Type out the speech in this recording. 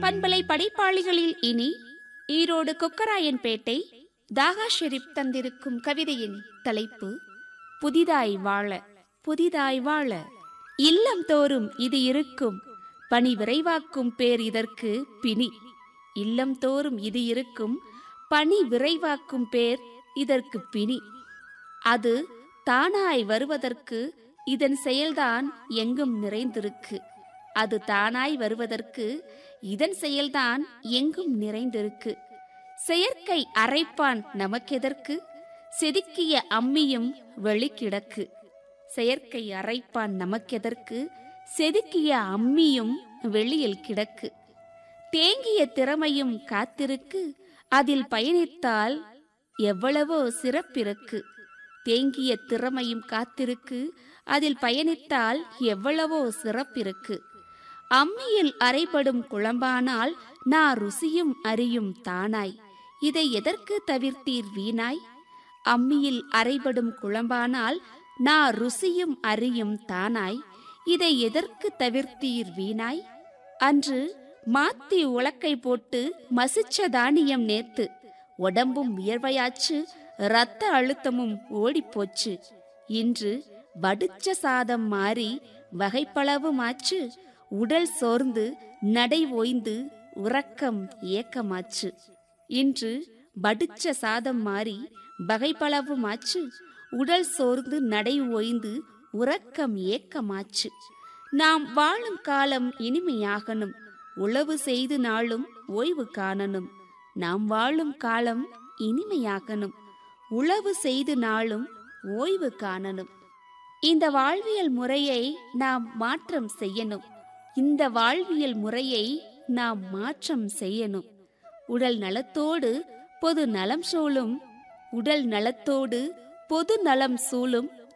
பண்பலை படைப்பாளிகளில் இனி ஈரோடு கொக்கராயன்பேட்டை தாகா ஷெரீப் தந்திருக்கும் கவிதையின் தலைப்பு புதிதாய் வாழ புதிதாய் வாழ இல்லம் தோறும் இது இருக்கும் பணி விரைவாக்கும் பேர் இதற்கு பிணி இல்லம் தோறும் இது இருக்கும் பணி விரைவாக்கும் பேர் இதற்கு பிணி அது தானாய் வருவதற்கு இதன் செயல்தான் எங்கும் நிறைந்திருக்கு அது தானாய் வருவதற்கு இதன் செயல்தான் எங்கும் நிறைந்திருக்கு செயற்கை அரைப்பான் நமக்கெதற்கு செதுக்கிய அம்மியும் வெளிக்கிடக்கு செயற்கை அரைப்பான் நமக்கெதற்கு செதுக்கிய அம்மியும் வெளியில் கிடக்கு தேங்கிய திறமையும் காத்திருக்கு அதில் பயணித்தால் எவ்வளவோ சிறப்பிருக்கு தேங்கிய திறமையும் காத்திருக்கு அதில் பயணித்தால் எவ்வளவோ சிறப்பிருக்கு அம்மியில் அரைபடும் குழம்பானால் நான் ருசியும் அறியும் தானாய் இதை எதற்கு தவிர்த்தீர் வீணாய் அம்மியில் அரைபடும் குழம்பானால் நான் ருசியும் அறியும் தானாய் இதை எதற்கு தவிர்த்தீர் வீணாய் அன்று மாத்தி உலக்கை போட்டு மசிச்ச தானியம் நேத்து உடம்பும் வியர்வையாச்சு இரத்த அழுத்தமும் ஓடிப்போச்சு இன்று வடிச்ச சாதம் மாறி வகைப்பளவுமாச்சு உடல் சோர்ந்து நடை ஓய்ந்து உறக்கம் ஏக்கமாச்சு இன்று வடிச்ச சாதம் மாறி வகைப்பளவுமாச்சு உடல் சோர்ந்து நடை ஓய்ந்து உறக்கம் ஏக்கமாச்சு நாம் வாழும் காலம் இனிமையாகணும் உழவு செய்து நாளும் ஓய்வு காணணும் நாம் வாழும் காலம் இனிமையாகணும் உழவு செய்து நாளும் ஓய்வு காணணும் இந்த வாழ்வியல் முறையை நாம் மாற்றம் செய்யணும் இந்த வாழ்வியல் முறையை நாம் மாற்றம் செய்யணும் உடல் நலத்தோடு பொது நலம் சூழும் உடல் நலத்தோடு பொது நலம் சூழும்